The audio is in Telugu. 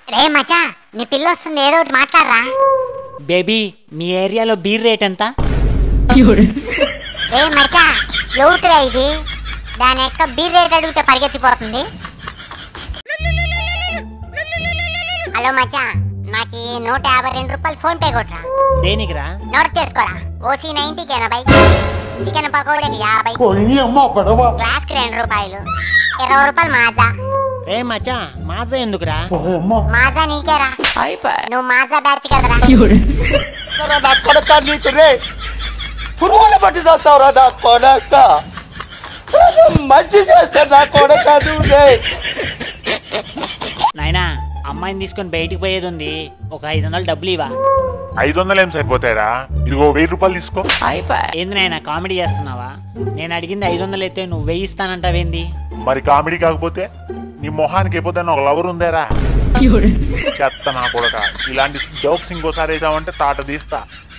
రే మచా నీ పిల్ల వస్తుంది ఏదో ఒకటి మాట్లాడరా బేబీ మీ ఏరియాలో బీర్ రేట్ ఎంత రే మచా ఎవరికిరా ఇది దాని యొక్క బీర్ రేట్ అడిగితే పరిగెత్తిపోతుంది హలో మచా నాకు ఈ నూట యాభై రెండు రూపాయలు ఫోన్ పే కొట్రా దేనికిరా నోట్ చేసుకోరా ఓసీ నైన్టీకి ఎనభై చికెన్ పకోడీకి యాభై గ్లాస్కి రెండు రూపాయలు ఇరవై రూపాయలు మాజా రే మచ్చా మాజా ఎందుకురా మాజా నీకేరా నువ్వు మాజా బ్యాచ్ కదరా నా కొడక నీకు రే పురుగులు పట్టి చేస్తావురా నా కొడక మంచి చేస్తే నా కొడక నువ్వు రే నాయనా అమ్మాయిని తీసుకొని బయటికి పోయేది ఉంది ఒక ఐదు వందలు డబ్బులు ఇవా ఐదు వందలు ఏం సరిపోతాయిరా ఇదిగో వెయ్యి రూపాయలు తీసుకో ఏంది నాయనా కామెడీ చేస్తున్నావా నేను అడిగింది ఐదు వందలు అయితే నువ్వు వెయ్యి ఇస్తానంటావేంది మరి కామెడీ కాకపోతే నీ మొహానికి ఎప్పుడైనా ఒక లవర్ ఉందేరా చెత్త నా కొడక ఇలాంటి జోక్స్ ఇంకోసారి వేసావంటే తాట తీస్తా